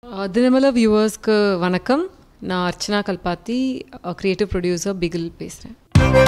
தினமல வியூவர்ஸ்க்கு வணக்கம் நான் அர்ச்சனா கல்பாத்தி க்ரியேட்டிவ் ப்ரொடியூசர் பிகில் பேசுகிறேன்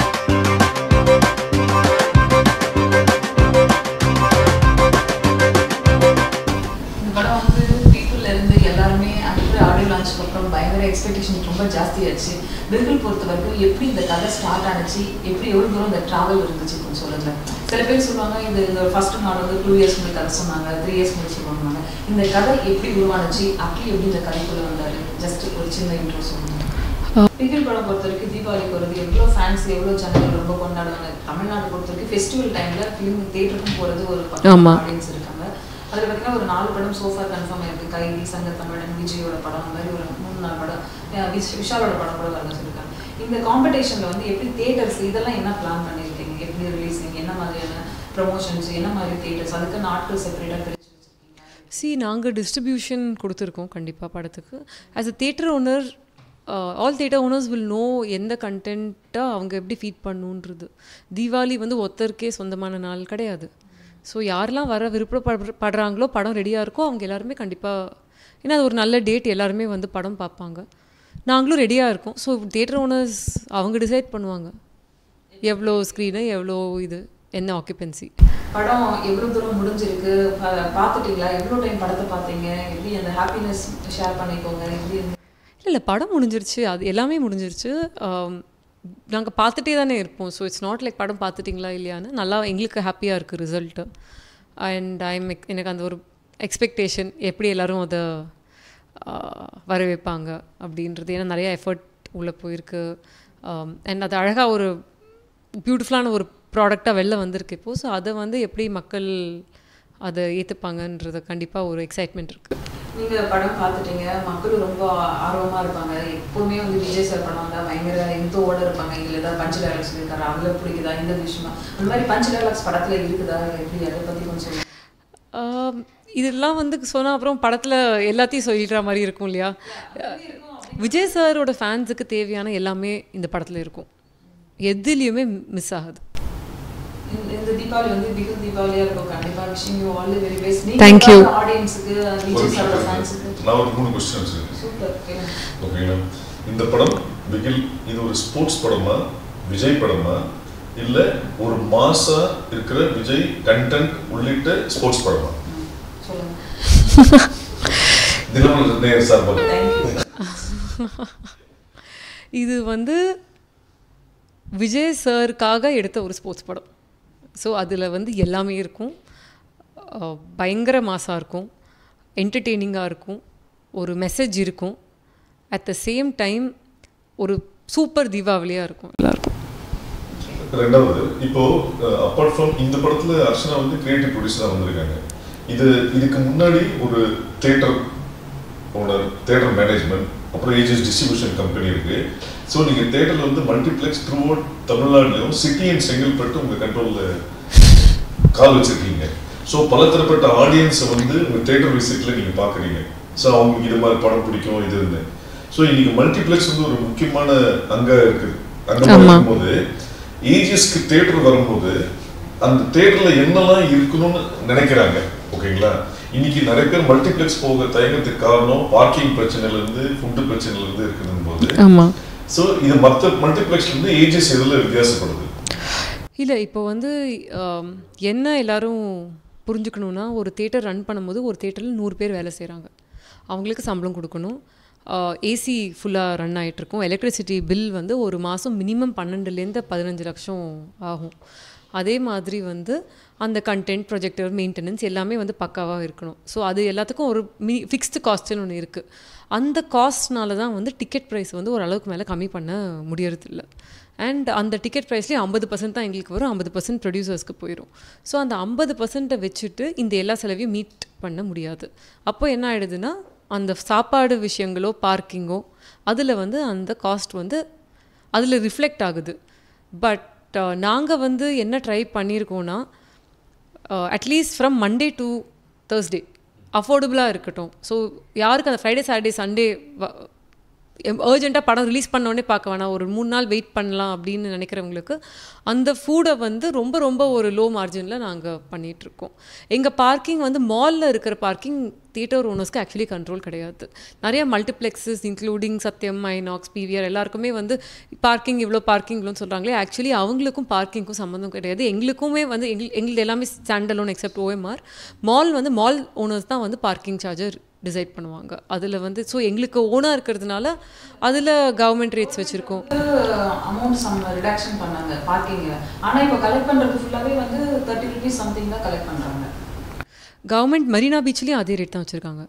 இந்த படம் வந்து பீப்புள்ல இருந்து எல்லாருமே அடுத்த ஆடியோ லான்ச்சுக்கு அப்புறம் பயங்கர எக்ஸ்பெக்டேஷன் ரொம்ப ஜாஸ்தியாச்சு பில்குல் பொறுத்த வரைக்கும் எப்படி இந்த கதை ஸ்டார்ட் ஆனிச்சு எப்படி எவ்வளோ தூரம் இந்த ட்ராவல் இருந்துச்சு கொஞ்சம் சொல்லுங்க சில பேர் சொல்லுவாங்க இது இந்த ஃபர்ஸ்ட் நாள் வந்து டூ இயர்ஸ் முன்னாடி கதை சொன்னாங்க த்ரீ இயர்ஸ் முடிச்சு சொன்னாங்க இந்த கதை எப்படி உருவானுச்சு அப்படி எப்படி இந்த கதைக்குள்ள வந்தாரு ஜஸ்ட் ஒரு சின்ன இன்ட்ரோ சொல்லுங்க பிகில் படம் பொறுத்த வரைக்கும் தீபாவளிக்கு வருது எவ்வளோ ஃபேன்ஸ் எவ்வளோ ஜனங்கள் ரொம்ப கொண்டாடுவாங்க தமிழ்நாடு பொறுத்த வரைக்கும் ஃபெஸ்டிவல் டைமில் ஃபிலிம் தேட்டருக்கும் போகிறது ஒரு ஆமா. ஆடியன்ஸ் இருக்காங்க அதில் பார்த்தீங்கன்னா ஒரு நாலு படம் சோஃபா கன்ஃபார்ம் ஆயிருக்கு கைதி சங்க தமிழன் விஜயோட படம் அந்த மாதிரி ஒரு மூணு நாலு படம் அஹ் விஷ்- விஷாலோட படம் கூட வரல சொல்லியிருக்காங்க இந்த காம்படிஷனில் வந்து எப்படி தேட்டர்ஸ் இதெல்லாம் என்ன பிளான் பண்ணியிருக்கீங்க எப்படி ரிலீஸிங் என்ன மாதிரியான ப்ரொமோஷன்ஸ் என்ன மாதிரி தேட்டர்ஸ் அதுக்கு நாட்கள் செப்பரேட்டாக பிரிச்சு வச்சிருக்கீங்க சி நாங்கள் டிஸ்ட்ரிபியூஷன் கொடுத்துருக்கோம் கண்டிப்பாக படத்துக்கு as a theatre owner all theatre owners will no எந்த கண்டென்ட்டாக அவங்க எப்படி ஃபீட் பண்ணுன்றது தீபாவளி வந்து ஒருத்தருக்கே சொந்தமான நாள் கிடையாது ஸோ யாரெல்லாம் வர விருப்பப்படுறாங்களோ படம் ரெடியாக இருக்கோ அவங்க எல்லாருமே கண்டிப்பாக ஏன்னா அது ஒரு நல்ல டேட் எல்லாருமே வந்து படம் பார்ப்பாங்க நாங்களும் ரெடியாக இருக்கோம் ஸோ தேட்டர் ஓனர்ஸ் அவங்க டிசைட் பண்ணுவாங்க எவ்வளோ ஸ்க்ரீனு எவ்வளோ இது என்ன ஆக்குபென்சி படம் எவ்வளோ தூரம் முடிஞ்சிருக்கு பா- பார்த்துட்டீங்களா எவ்வளோ டைம் படத்தை பார்த்தீங்க எப்படி அந்த ஹாப்பினஸ் ஷேர் பண்ணிக்கோங்க எப்படி இல்லை இல்லை படம் முடிஞ்சிருச்சு அது எல்லாமே முடிஞ்சிருச்சு நாங்கள் பார்த்துட்டே தானே இருப்போம் ஸோ இட்ஸ் நாட் லைக் படம் பார்த்துட்டிங்களா இல்லையான்னு நல்லா எங்களுக்கு ஹாப்பியாக இருக்குது ரிசல்ட்டு அண்ட் ஐம் எனக்கு அந்த ஒரு எக்ஸ்பெக்டேஷன் எப்படி எல்லாரும் அதை வரவேற்பாங்க அப்படின்றது ஏன்னா நிறைய எஃபர்ட் உள்ளே போயிருக்கு அண்ட் அது அழகாக ஒரு பியூட்டிஃபுல்லான ஒரு ப்ராடக்டாக வெளில வந்திருக்கு இப்போது ஸோ அதை வந்து எப்படி மக்கள் அதை ஏற்றுப்பாங்கன்றது கண்டிப்பாக ஒரு எக்ஸைட்மெண்ட் இருக்குது நீங்க படம் பார்த்துட்டீங்க மக்களும் ரொம்ப ஆர்வமா இருப்பாங்க எப்பவுமே வந்து விஜய் சார் படம் வந்தா பயங்கர இந்தோட இருப்பாங்க இதுல ஏதாவது பஞ்ச் டைலாக்ஸ் இருக்காரு அதுல பிடிக்குதா இந்த விஷயமா அந்த மாதிரி பஞ்ச் டைலாக்ஸ் படத்துல இருக்குதா எப்படி அதை பத்தி கொஞ்சம் சொல்லுங்க. ஆம், இதெல்லாம் வந்து சொன்னால் அப்புறம் படத்தில் எல்லாத்தையும் சொல்லிடுற மாதிரி இருக்கும் இல்லையா விஜய் சாரோட ஃபேன்ஸுக்கு தேவையான எல்லாமே இந்த படத்தில் இருக்கும் எதுலேயுமே மிஸ் ஆகாது இந்த- இந்த தீபாவளி வந்து பிகு தீபாவளியா இருக்கும் கண்டிப்பா wishing you all the very best Thank you. ஆடியன்ஸுக்கு விஜய் சாரோட ஃபேன்ஸுக்கு நான் ஒரு மூணு கொஸ்டின்ஸ் இருக்கு சூப்பர் ஓகேங்களா இந்த படம் பிகில் இது ஒரு ஸ்போர்ட்ஸ் படமா விஜய் படமா இல்ல ஒரு மாசா இருக்கிற விஜய் கண்டென்ட் உள்ளிட்ட ஸ்போர்ட்ஸ் படமா சொல்லுங்க தினமலர் நேர் சார்பாக தேங்க்யூ இது வந்து விஜய் சாருக்காக எடுத்த ஒரு ஸ்போர்ட்ஸ் படம் ஸோ அதில் வந்து எல்லாமே இருக்கும் அஹ், பயங்கர மாசாக இருக்கும் என்டர்டெய்னிங்காக இருக்கும் ஒரு மெசேஜ் இருக்கும் அட் த சேம் டைம் ஒரு சூப்பர் தீபாவளியாக இருக்கும் எல்லாருக்கும் ரெண்டாவது இப்போ அப்பார்ட் ஃப்ரம் இந்த படத்துல அர்ச்சனா வந்து கிரியேட்டிவ் ப்ரொடியூசரா வந்திருக்காங்க இது இதுக்கு முன்னாடி ஒரு தேட்டர் ஓனர் தேட்டர் மேனேஜ்மெண்ட் அப்புறம் ஏஜஸ் டிஸ்ட்ரிபியூஷன் கம்பெனி இருக்கு ஸோ நீங்க தேட்டர்ல வந்து மல்டிப்ளெக்ஸ் த்ரூ அவுட் தமிழ்நாடுலையும் சிட்டி அண்ட் செங்கல்பட்டு உங்க கண்ட்ரோல்ல கால் வச்சிருக்கீங்க ஸோ பலதரப்பட்ட ஆடியன்ஸை வந்து உங்க தேட்டர் விசிட்ல நீங்க பாக்குறீங்க ஸோ அவங்களுக்கு இது மாதிரி படம் பிடிக்கும் இது இருந்து ஸோ இன்னைக்கு மல்டிப்ளெக்ஸ் வந்து ஒரு முக்கியமான அங்க இருக்கு அங்கமா ஆமா. இருக்கும்போது ஏஜஸ்க்கு தேட்டர் வரும்போது அந்த தேட்டர்ல என்னெல்லாம் இருக்கணும்னு நினைக்கிறாங்க ஓகேங்களா இன்னைக்கு நிறைய பேர் மல்டிப்ளெக்ஸ் போக தயங்கத்துக்கு காரணம் பார்க்கிங் பிரச்சனைல இருந்து ஃபுட்டு பிரச்சனைல இருந்து இருக்குதுன்னு போது ஆமாம் ஸோ இது மற்ற மல்டிப்ளெக்ஸ்ல இருந்து ஏஜஸ் எதுல வித்தியாசப்படுது இல்லை இப்போ வந்து ஆம், என்ன எல்லாரும் புரிஞ்சுக்கணுன்னா ஒரு தேட்டர் ரன் பண்ணும்போது ஒரு தேட்டரில் நூறு பேர் வேலை செய்கிறாங்க அவங்களுக்கு சம்பளம் கொடுக்கணும் ஏசி ஃபுல்லாக ரன் ஆகிட்ருக்கும் எலக்ட்ரிசிட்டி பில் வந்து ஒரு மாதம் மினிமம் பன்னெண்டுலேருந்து பதினஞ்சு லட்சம் ஆகும் அதே மாதிரி வந்து அந்த கண்டென்ட் ப்ரொஜெக்டர் மெயின்டெனன்ஸ் எல்லாமே வந்து பக்காவாக இருக்கணும் ஸோ அது எல்லாத்துக்கும் ஒரு மினி ஃபிக்ஸ்டு காஸ்ட்டுன்னு ஒன்று இருக்குது அந்த காஸ்ட்னால தான் வந்து டிக்கெட் ப்ரைஸ் வந்து ஒரு அளவுக்கு மேலே கம்மி பண்ண முடியறதில்ல அண்ட் அந்த டிக்கெட் ப்ரைஸ்லேயே ஐம்பது பர்சன்ட் தான் எங்களுக்கு வரும் ஐம்பது பர்சன்ட் ப்ரொடியூசர்ஸ்க்கு போயிடும் ஸோ அந்த ஐம்பது பர்சன்ட்டை வச்சுட்டு இந்த எல்லா செலவையும் மீட் பண்ண முடியாது அப்போ என்ன ஆயிடுதுன்னா அந்த சாப்பாடு விஷயங்களோ பார்க்கிங்கோ அதில் வந்து அந்த காஸ்ட் வந்து அதில் ரிஃப்ளெக்ட் ஆகுது பட் நாங்கள் வந்து என்ன ட்ரை பண்ணியிருக்கோன்னா at least from Monday to Thursday அஃபோர்டபுளாக இருக்கட்டும் ஸோ யாருக்கு அந்த ஃப்ரைடே சாட்டர்டே சண்டே அர்ஜென்ட்டாக படம் ரிலீஸ் உடனே பார்க்க வேணாம் ஒரு மூணு நாள் வெயிட் பண்ணலாம் அப்படின்னு நினைக்கிறவங்களுக்கு அந்த ஃபுட்டை வந்து ரொம்ப ரொம்ப ஒரு லோ மார்ஜினில் நாங்கள் பண்ணிகிட்ருக்கோம் எங்கள் பார்க்கிங் வந்து மாலில் இருக்கிற பார்க்கிங் தியேட்டர் ஓனர்ஸ்க்கு ஆக்சுவலி கண்ட்ரோல் கிடையாது நிறைய multiplexes including Sathyam INOX PVR எல்லாருக்குமே வந்து பார்க்கிங் இவ்வளோ பார்க்கிங் இவ்வளோன்னு சொல்கிறாங்களே ஆக்சுவலி அவங்களுக்கும் பார்க்கிங்க்கும் சம்மந்தம் கிடையாது எங்களுக்குமே வந்து எங்கள் எங்களுக்கு எல்லாமே ஸ்டாண்டலோன் எக்ஸப்ட் ஓஎம்ஆர் மால் வந்து மால் ஓனர்ஸ் தான் வந்து பார்க்கிங் சார்ஜர் டிசைட் பண்ணுவாங்க அதில் வந்து ஸோ எங்களுக்கு ஓனாக இருக்கிறதுனால அதில் கவர்மெண்ட் ரேட்ஸ் வச்சுருக்கோம் அமௌண்ட் சம் ரிடக்ஷன் பண்ணாங்க பார்க்கிங்ல ஆனா இப்போ கலெக்ட் பண்றது ஃபுல்லாவே வந்து தேர்ட்டி ருபீஸ் சம்திங் தான் கலெக்ட் பண்றாங்க கவர்மெண்ட் மெரினா பீச்லேயும் அதே ரேட் தான் வச்சுருக்காங்க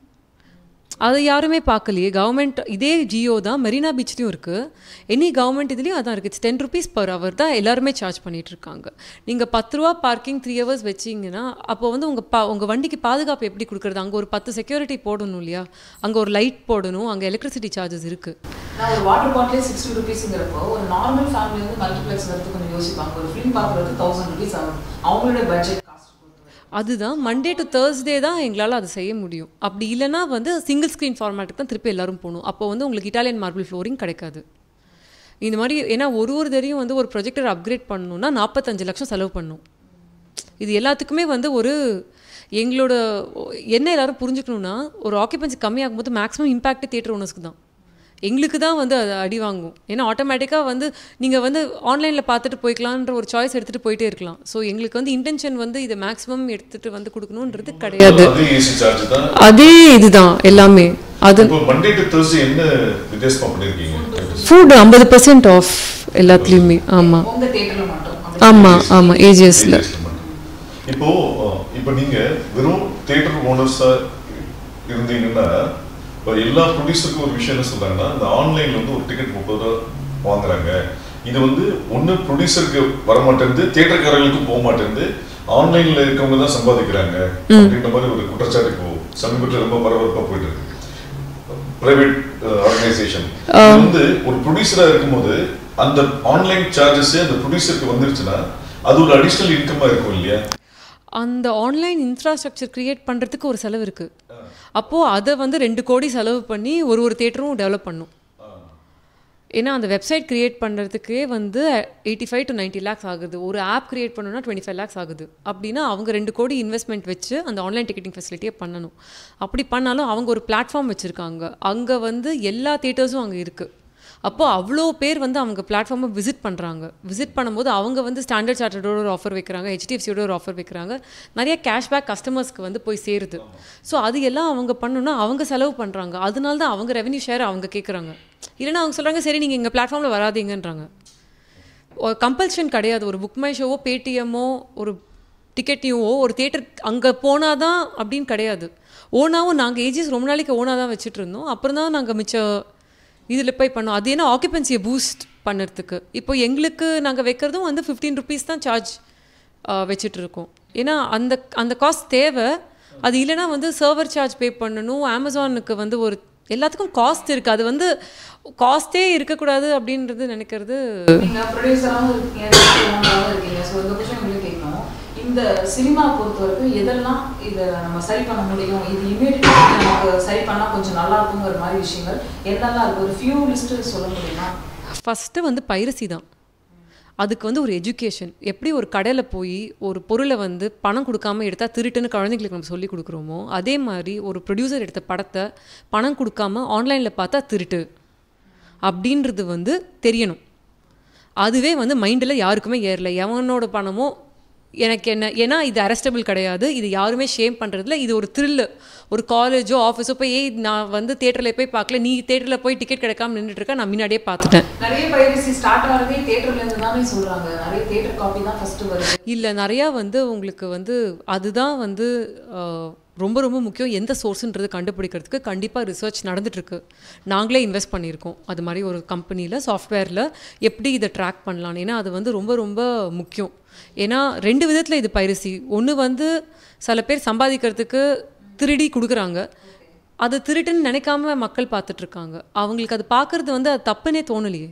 அதை யாருமே பார்க்கலையே கவர்மெண்ட் இதே ஜியோ தான் மெரினா பீச்லேயும் இருக்குது எனி கவர்மெண்ட் இதுலேயும் அதான் இருக்குது it's ten rupees per hour தான் எல்லாருமே சார்ஜ் பண்ணிட்டு இருக்காங்க நீங்கள் பத்து ரூபா பார்க்கிங் த்ரீ ஹவர்ஸ் வச்சிங்கன்னா அப்போ வந்து உங்கள் பா உங்கள் வண்டிக்கு பாதுகாப்பு எப்படி கொடுக்குறது அங்கே ஒரு பத்து செக்யூரிட்டி போடணும் இல்லையா அங்கே ஒரு லைட் போடணும் அங்கே எலக்ட்ரிசிட்டி சார்ஜஸ் இருக்குது நான் ஒரு வாட்டர் பாட்டிலே சிக்ஸ்டி ருபீஸுங்கிறப்போ ஒரு நார்மல் ஃபேமிலி வந்து மல்டிப்ளெக்ஸ் வரதுக்கு கொஞ்சம் யோசிப்பாங்க ஒரு ஃபிலிம் பார்க்குறது தௌசண்ட் ருபீஸ் ஆகும் அவங்களோட பட்ஜெட் காஸ்ட் அதுதான் மண்டே டு தேர்ஸ்டே தான் எங்களால் அதை செய்ய முடியும் அப்படி இல்லைனா வந்து சிங்கிள் ஸ்க்ரீன் ஃபார்மேட்டுக்கு தான் திருப்பி எல்லாரும் போகணும் அப்போ வந்து உங்களுக்கு இட்டாலியன் மார்பிள் ஃப்ளோரிங் கிடைக்காது இந்த மாதிரி ஏன்னா ஒரு ஒரு தரையும் வந்து ஒரு ப்ரொஜெக்டர் அப்கிரேட் பண்ணணும்னா நாற்பத்தஞ்சு லட்சம் செலவு பண்ணும் இது எல்லாத்துக்குமே வந்து ஒரு எங்களோட என்ன எல்லாரும் புரிஞ்சுக்கணுன்னா ஒரு ஆக்கியபன்சி கம்மியாகும் போது மேக்ஸிமம் இம்பாக்ட் தியேட்டர் ஓனர்ஸ்க்கு தான் எங்களுக்கு தான் வந்து அது அடி வாங்கும் ஏன்னா ஆட்டோமேட்டிக்காக வந்து நீங்கள் வந்து ஆன்லைனில் பார்த்துட்டு போய்க்கலான்ற ஒரு சாய்ஸ் எடுத்துகிட்டு போயிட்டே இருக்கலாம் ஸோ எங்களுக்கு வந்து இன்டென்ஷன் வந்து இதை மேக்ஸிமம் எடுத்துகிட்டு வந்து கொடுக்கணுன்றது கிடையாது அதே ஏசி சார்ஜ் தான் அதே இதுதான் எல்லாமே அது இப்போ மண்டே டு தேர்ஸ்டே என்ன வித்தியாசமா பண்ணிருக்கீங்க ஃபுட் ஐம்பது பர்சன்ட் ஆஃப் எல்லாத்துலேயுமே ஆமாம் உங்க தேட்டர்ல மட்டும் அப்படி ஆமாம் ஆமாம் ஏஜிஎஸில் இப்போ அஹ், இப்போ நீங்க வெறும் தியேட்டர் ஓனர்ஸா இருந்தீங்கன்னா இப்போ எல்லா ப்ரொடியூசருக்கும் ஒரு விஷயம் என்ன சொல்றாங்கன்னா இந்த ஆன்லைன்ல வந்து ஒரு டிக்கெட் முப்பது ரூபா வாங்குறாங்க இது வந்து ஒண்ணு ப்ரொடியூசருக்கு வர மாட்டேங்குது தியேட்டர்காரங்களுக்கும் போக மாட்டேங்குது ஆன்லைன்ல இருக்கவங்க தான் சம்பாதிக்கிறாங்க அப்படின்ற மாதிரி ஒரு குற்றச்சாட்டு இப்போ சமீபத்தில் ரொம்ப பரபரப்பா போயிட்டு இருக்கு பிரைவேட் ஆர்கனைசேஷன் வந்து ஒரு ப்ரொடியூசரா இருக்கும்போது அந்த ஆன்லைன் சார்ஜஸ் அந்த ப்ரொடியூசருக்கு வந்துருச்சுன்னா அது ஒரு அடிஷனல் இன்கமா இருக்கும் இல்லையா அந்த ஆன்லைன் இன்ஃப்ராஸ்ட்ரக்சர் கிரியேட் பண்ணுறதுக்கு ஒரு செலவு இருக்குது அப்போது அதை வந்து ரெண்டு கோடி செலவு பண்ணி ஒரு ஒரு தேட்டரும் டெவலப் பண்ணும் ஏன்னா அந்த வெப்சைட் கிரியேட் பண்ணுறதுக்கே வந்து eighty five to ninety lakhs ஆகுது ஒரு ஆப் கிரியேட் பண்ணணும்னா டுவெண்ட்டி ஃபைவ் லேக்ஸ் ஆகுது அப்படின்னா அவங்க ரெண்டு கோடி இன்வெஸ்ட்மெண்ட் வச்சு அந்த ஆன்லைன் டிக்கெட்டிங் ஃபெசிலிட்டியை பண்ணணும் அப்படி பண்ணாலும் அவங்க ஒரு பிளாட்ஃபார்ம் வச்சுருக்காங்க அங்கே வந்து எல்லா தேட்டர்ஸும் அங்கே இருக்குது அப்போ அவ்வளோ பேர் வந்து அவங்க பிளாட்ஃபார்மை விசிட் பண்ணுறாங்க விசிட் பண்ணும்போது அவங்க வந்து ஸ்டாண்டர்ட் சார்ட்டர்டோட ஒரு ஆஃபர் வைக்கிறாங்க ஹெச்டிஎஃப்சியோட ஒரு ஆஃபர் வைக்கிறாங்க நிறைய கேஷ்பேக் கஸ்டமர்ஸ்க்கு வந்து போய் சேருது ஸோ அது எல்லாம் அவங்க பண்ணணும்னா அவங்க செலவு பண்ணுறாங்க அதனால தான் அவங்க ரெவன்யூ ஷேர் அவங்க கேட்குறாங்க இல்லைன்னா அவங்க சொல்கிறாங்க சரி நீங்கள் எங்கள் பிளாட்ஃபார்மில் வராதீங்கன்றாங்க கம்பல்ஷன் கிடையாது ஒரு புக் மை ஷோவோ பேடிஎம்மோ ஒரு டிக்கெட்டையுமோ ஒரு தேட்டர் அங்கே போனால் தான் அப்படின்னு கிடையாது ஓனாவும் நாங்கள் ஏஜிஎஸ் ரொம்ப நாளைக்கு ஓனாக தான் வச்சுட்டு இருந்தோம் அப்புறம் தான் நாங்கள் மிச்ச இதில் போய் பண்ணோம் அது ஏன்னா ஆக்குபென்சியை பூஸ்ட் பண்ணுறதுக்கு இப்போ எங்களுக்கு நாங்கள் வைக்கிறதும் வந்து ஃபிஃப்டீன் ருபீஸ் தான் சார்ஜ் வச்சுட்டு இருக்கோம் ஏன்னா அந்த அந்த காஸ்ட் தேவை அது இல்லைன்னா வந்து சர்வர் சார்ஜ் பே பண்ணணும் அமேசானுக்கு வந்து ஒரு எல்லாத்துக்கும் காஸ்ட் இருக்குது அது வந்து காஸ்ட்டே இருக்கக்கூடாது அப்படின்றது நினைக்கிறது நீங்க ப்ரொடியூசராகவும் இருக்கீங்க ஓனராகவும் இருக்கீங்க ஸோ இந்த கொஸ்டின் உங்களுக்கு கேட்கணும் இந்த சினிமா பொறுத்த வரைக்கும் எதெல்லாம் இதை நம்ம சரி பண்ண முடியும் இது இமீடியட்டாக நமக்கு சரி பண்ணா கொஞ்சம் நல்லா இருக்குங்கிற மாதிரி விஷயங்கள் என்னெல்லாம் இருக்கு ஒரு ஃபியூ லிஸ்ட் சொல்ல முடியுமா ஃபஸ்ட்டு வந்து பைரசி தான் அதுக்கு வந்து ஒரு எஜுகேஷன் எப்படி ஒரு கடையில் போய் ஒரு பொருளை வந்து பணம் கொடுக்காம எடுத்தால் திருட்டுன்னு குழந்தைங்களுக்கு நம்ம சொல்லி கொடுக்குறோமோ அதே மாதிரி ஒரு ப்ரொடியூசர் எடுத்த படத்தை பணம் கொடுக்காம ஆன்லைனில் பார்த்தா திருட்டு அப்படின்றது வந்து தெரியணும் அதுவே வந்து மைண்டில் யாருக்குமே ஏறல எவனோட பணமோ எனக்கு என்ன ஏன்னா இது அரெஸ்டபிள் கிடையாது இது யாருமே ஷேம் பண்ணுறதுல இது ஒரு த்ரில்லு ஒரு காலேஜோ ஆஃபீஸோ போய் ஏய் நான் வந்து தேட்டரில் போய் பார்க்கல நீ தேட்டரில் போய் டிக்கெட் கிடைக்காம நின்றுட்டு இருக்க நான் முன்னாடியே பார்த்துட்டேன் நிறைய பைரசி ஸ்டார்ட் ஆகிறதே தேட்டர்ல இருந்து தானே சொல்றாங்க நிறைய தேட்டர் காப்பி தான் ஃபர்ஸ்ட் வருது இல்லை நிறையா வந்து உங்களுக்கு வந்து அதுதான் வந்து ஆஹ், ரொம்ப ரொம்ப முக்கியம் எந்த சோர்ஸுன்றது கண்டுபிடிக்கிறதுக்கு கண்டிப்பாக ரிசர்ச் நடந்துட்டுருக்கு நாங்களே இன்வெஸ்ட் பண்ணியிருக்கோம் அது மாதிரி ஒரு கம்பெனியில் சாஃப்ட்வேரில் எப்படி இதை ட்ராக் பண்ணலான்னு ஏன்னா அது வந்து ரொம்ப ரொம்ப முக்கியம் ஏன்னா ரெண்டு விதத்தில் இது பைரசி ஒன்று வந்து சில பேர் சம்பாதிக்கிறதுக்கு திருடி கொடுக்குறாங்க அது திருட்டுன்னு நினைக்காம மக்கள் பார்த்துட்ருக்காங்க அவங்களுக்கு அது பார்க்குறது வந்து அது தப்புனே தோணலையே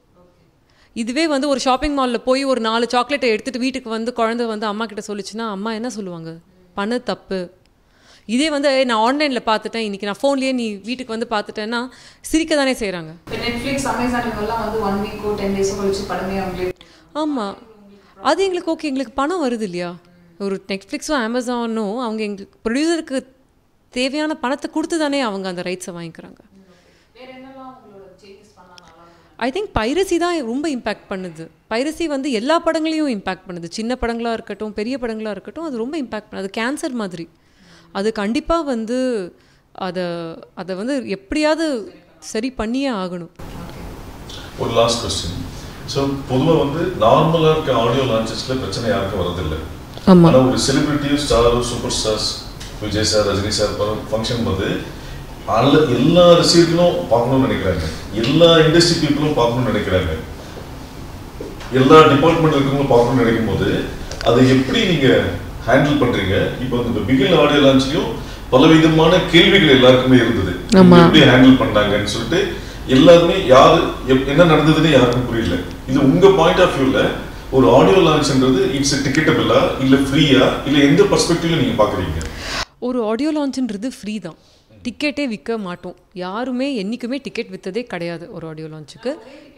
இதுவே வந்து ஒரு ஷாப்பிங் மாலில் போய் ஒரு நாலு சாக்லேட்டை எடுத்துகிட்டு வீட்டுக்கு வந்து குழந்தை வந்து அம்மா கிட்ட சொல்லிச்சுன்னா அம்மா என்ன சொல்லுவாங்க பண்ணது தப்பு இதே வந்து "ஏய், நான் ஆன்லைனில் பார்த்துட்டேன் இன்றைக்கி நான் ஃபோன்லேயே நீ வீட்டுக்கு வந்து பார்த்துட்டேன்னா சிரிக்க தானே செய்கிறாங்க இப்போ நெட்ஃப்ளிக்ஸ் அமேசான் இவங்கெல்லாம் வந்து ஒன் வீக்கோ டென் டேஸோ கழிச்சு படமே அவங்களே ஆமாம் அது எங்களுக்கு ஓகே எங்களுக்கு பணம் வருது இல்லையா ஒரு நெட்ஃப்ளிக்ஸும் அமேசானும் அவங்க எங்களுக்கு ப்ரொடியூசருக்கு தேவையான பணத்தை கொடுத்து தானே அவங்க அந்த ரைட்ஸை வாங்கிக்கிறாங்க வேற என்னெல்லாம் உங்களோட சேஞ்சஸ் பண்ணா நல்லா இருக்கும் ஐ திங்க் பைரசி தான் ரொம்ப இம்பேக்ட் பண்ணுது பைரசி வந்து எல்லா படங்களையும் இம்பேக்ட் பண்ணுது சின்ன படங்களாக இருக்கட்டும் பெரிய படங்களாக இருக்கட்டும் அது ரொம்ப இம்பேக்ட் பண்ணுது அது கேன்சர் மாதிரி அது கண்டிப்பாக வந்து அதை அதை வந்து எப்படியாவது சரி பண்ணியே ஆகணும் ஒரு லாஸ்ட் கொஸ்டின் ஸோ பொதுவாக வந்து நார்மலாக இருக்க ஆடியோ லான்ச்சஸில் பிரச்சனை யாருக்கும் வரதில்லை ஆமா. ஆனால் ஒரு செலிபிரிட்டியும் ஸ்டாரும் super stars Vijay sir Rajini sir function போது அல்ல எல்லா ரசிகர்களும் பார்க்கணும்னு நினைக்கிறாங்க எல்லா இண்டஸ்ட்ரி பீப்புளும் பார்க்கணும்னு நினைக்கிறாங்க எல்லா டிபார்ட்மெண்ட் இருக்கவங்களும் பார்க்கணும்னு நினைக்கும் போது அதை எப்படி நீங்க ஹேண்டில் பண்றீங்க இப்போ இந்த பிகில் ஆடியோ லான்ச்லயும் பலவிதமான கேள்விகள் எல்லாருக்குமே இருந்தது ஆமா. எப்படி ஹேண்டில் பண்ணாங்கன்னு சொல்லிட்டு எல்லாருமே யாரு எப்- என்ன நடந்ததுன்னு யாருக்கும் புரியல இது உங்க பாயிண்ட் ஆஃப் வியூல ஒரு ஆடியோ லான்ச்ன்றது இட்ஸ் டிக்கெட்டபிளா இல்ல ஃப்ரீயா இல்ல எந்த பர்ஸ்பெக்டிவ்ல நீங்க பாக்குறீங்க ஒரு ஆடியோ லான்ச்சுன்றது ஃப்ரீ தான் டிக்கெட்டே விற்க மாட்டோம் யாருமே என்றைக்குமே டிக்கெட் விற்றதே கிடையாது ஒரு ஆடியோ லான்ச்சுக்கு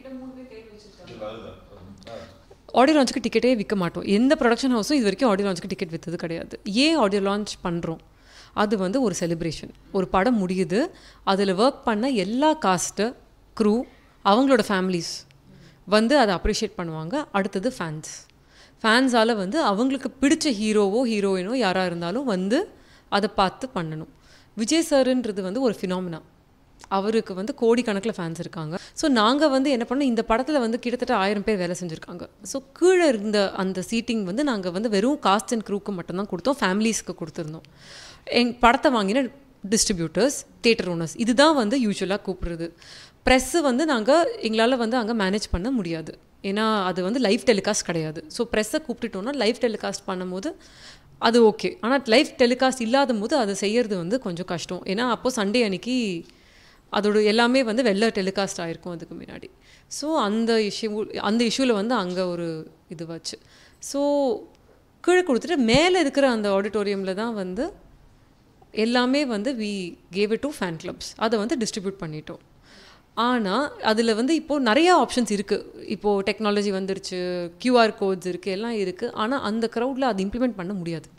ஆடியோ லான்ச்சுக்கு டிக்கெட்டே விற்க மாட்டோம் எந்த ப்ரொடக்ஷன் ஹவுஸும் இது வரைக்கும் ஆடியோ லான்ச்சுக்கு டிக்கெட் விற்றது கிடையாது ஏன் ஆடியோ லான்ச் பண்ணுறோம் அது வந்து ஒரு செலிப்ரேஷன் ஒரு படம் முடியுது அதில் ஒர்க் பண்ண எல்லா காஸ்ட்டு க்ரூ அவங்களோட ஃபேமிலிஸ் வந்து அதை அப்ரிஷியேட் பண்ணுவாங்க அடுத்தது ஃபேன்ஸ் ஃபேன்ஸால் வந்து அவங்களுக்கு பிடிச்ச ஹீரோவோ ஹீரோயினோ யாராக இருந்தாலும் வந்து அதை பார்த்து பண்ணணும் விஜய் சாருன்றது வந்து ஒரு ஃபினாமினா அவருக்கு வந்து கோடிக்கணக்கில் ஃபேன்ஸ் இருக்காங்க ஸோ நாங்கள் வந்து என்ன பண்ணோம் இந்த படத்தில் வந்து கிட்டத்தட்ட ஆயிரம் பேர் வேலை செஞ்சுருக்காங்க ஸோ கீழே இருந்த அந்த சீட்டிங் வந்து நாங்கள் வந்து வெறும் காஸ்ட் அண்ட் க்ரூக்கு மட்டும்தான் கொடுத்தோம் ஃபேமிலிஸ்க்கு கொடுத்துருந்தோம் எங் படத்தை வாங்கின டிஸ்ட்ரிபியூட்டர்ஸ் தேட்டர் ஓனர்ஸ் இதுதான் வந்து யூஸ்வலாக கூப்பிடுறது ப்ரெஸ்ஸு வந்து நாங்கள் எங்களால் வந்து அங்கே மேனேஜ் பண்ண முடியாது ஏன்னா அது வந்து லைவ் டெலிகாஸ்ட் கிடையாது ஸோ ப்ரெஸ்ஸை கூப்பிட்டுட்டோன்னா லைவ் டெலிகாஸ்ட் பண்ணும்போது அது ஓகே ஆனால் லைவ் டெலிகாஸ்ட் இல்லாத போது அதை செய்யறது வந்து கொஞ்சம் கஷ்டம் ஏன்னா அப்போது சண்டே அன்னைக்கு அதோட எல்லாமே வந்து வெளில டெலிகாஸ்ட் ஆகிருக்கும் அதுக்கு முன்னாடி ஸோ அந்த இஷ்யூ அந்த இஷ்யூவில் வந்து அங்கே ஒரு இது வச்சு ஸோ கீழே கொடுத்துட்டு மேலே இருக்கிற அந்த ஆடிட்டோரியமில் தான் வந்து எல்லாமே வந்து we gave it to fan clubs அதை வந்து டிஸ்ட்ரிபியூட் பண்ணிட்டோம் ஆனால் அதில் வந்து இப்போது நிறையா ஆப்ஷன்ஸ் இருக்குது இப்போது டெக்னாலஜி வந்துருச்சு கியூஆர் கோட்ஸ் இருக்குது எல்லாம் இருக்குது ஆனால் அந்த க்ரௌடில் அது இம்ப்ளிமெண்ட் பண்ண முடியாது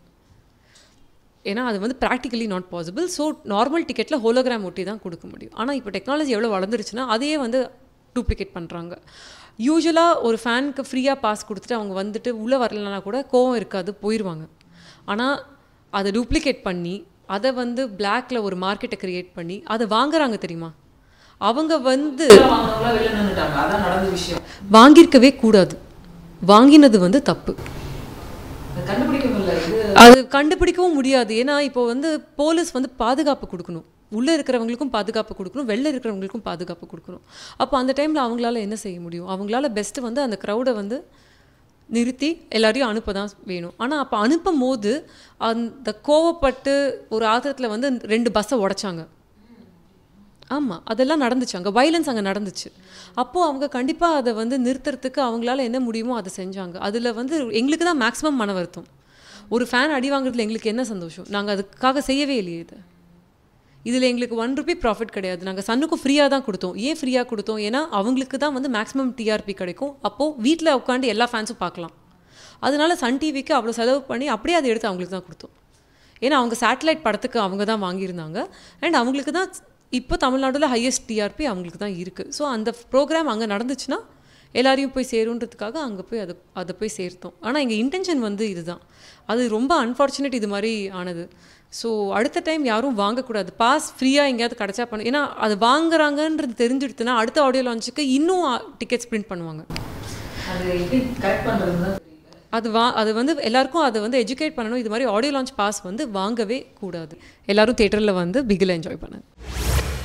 ஏன்னா அது வந்து practically not possible so normal டிக்கெட்டில் ஹோலோகிராம் ஒட்டி தான் கொடுக்க முடியும் ஆனால் இப்போ டெக்னாலஜி எவ்வளோ வளர்ந்துருச்சுன்னா அதையே வந்து டூப்ளிகேட் பண்ணுறாங்க யூஸ்வலாக ஒரு ஃபேனுக்கு ஃப்ரீயாக பாஸ் கொடுத்துட்டு அவங்க வந்துட்டு உள்ளே வரலனா கூட கோவம் இருக்காது போயிடுவாங்க ஆனால் அதை டூப்ளிகேட் பண்ணி அதை வந்து பிளாக்ல ஒரு மார்க்கெட்டை கிரியேட் பண்ணி அதை வாங்குறாங்க தெரியுமா அவங்க வந்து வாங்கினவங்களாம் வெளில நின்றுட்டாங்க அதான் நடந்த விஷயம் வாங்கியிருக்கவே கூடாது வாங்கினது வந்து தப்பு அது கண்டுபிடிக்க முடியல இது அது கண்டுபிடிக்கவும் முடியாது ஏன்னா இப்போ வந்து போலீஸ் வந்து பாதுகாப்பு கொடுக்கணும் உள்ளே இருக்கிறவங்களுக்கும் பாதுகாப்பு கொடுக்கணும் வெளில இருக்கிறவங்களுக்கும் பாதுகாப்பு கொடுக்கணும் அப்போ அந்த டைமில் அவங்களால என்ன செய்ய முடியும் அவங்களால பெஸ்ட்டு வந்து அந்த க்ரௌடை வந்து நிறுத்தி எல்லாரையும் அனுப்ப தான் வேணும் ஆனால் அப்போ அனுப்பும் போது அந்த கோவப்பட்டு ஒரு ஆத்திரத்தில் வந்து ரெண்டு பஸ்ஸை உடைச்சாங்க ஆமாம் அதெல்லாம் நடந்துச்சு அங்கே வைலன்ஸ் அங்கே நடந்துச்சு அப்போது அவங்க கண்டிப்பாக அதை வந்து நிறுத்துறதுக்கு அவங்களால என்ன முடியுமோ அதை செஞ்சாங்க அதில் வந்து எங்களுக்கு தான் மேக்ஸிமம் மன வருத்தம் ஒரு ஃபேன் அடி வாங்குறதுல எங்களுக்கு என்ன சந்தோஷம் நாங்கள் அதுக்காக செய்யவே இல்லையே இதை இதில் எங்களுக்கு ஒன் ருபி ப்ராஃபிட் கிடையாது நாங்கள் சன்னுக்கும் ஃப்ரீயாக தான் கொடுத்தோம் ஏன் ஃப்ரீயாக கொடுத்தோம் ஏன்னா அவங்களுக்கு தான் வந்து மேக்ஸிமம் டிஆர்பி கிடைக்கும் அப்போது வீட்டில் உட்காந்து எல்லா ஃபேன்ஸும் பார்க்கலாம் அதனால சன் டிவிக்கு அவ்வளோ செலவு பண்ணி அப்படியே அதை எடுத்து அவங்களுக்கு தான் கொடுத்தோம் ஏன்னா அவங்க சேட்டலைட் படத்துக்கு அவங்க தான் வாங்கியிருந்தாங்க அண்ட் அவங்களுக்கு தான் இப்போ தமிழ்நாடுல ஹையஸ்ட் டிஆர்பி அவங்களுக்கு தான் இருக்குது ஸோ அந்த ப்ரோக்ராம் அங்கே நடந்துச்சுன்னா எல்லாரையும் போய் சேருன்றதுக்காக அங்கே போய் அதை அதை போய் சேர்த்தோம் ஆனால் எங்கள் இன்டென்ஷன் வந்து இதுதான் அது ரொம்ப அன்ஃபார்ச்சுனேட் இது மாதிரி ஆனது ஸோ அடுத்த டைம் யாரும் வாங்கக்கூடாது பாஸ் ஃப்ரீயாக எங்கேயாவது கிடச்சா பண்ண ஏன்னா அது வாங்குறாங்கன்றது தெரிஞ்சுடுத்துனா அடுத்த ஆடியோ லான்ச்சுக்கு இன்னும் டிக்கெட்ஸ் பிரிண்ட் பண்ணுவாங்க அது எப்படி கரெக்ட் பண்ணுறதுன்னு தான் தெரியல அது வா அது வந்து எல்லாருக்கும் அதை வந்து எஜுகேட் பண்ணணும் இது மாதிரி ஆடியோ லான்ச் பாஸ் வந்து வாங்கவே கூடாது எல்லாரும் தேட்டரில் வந்து பிகில் என்ஜாய் பண்ணுங்க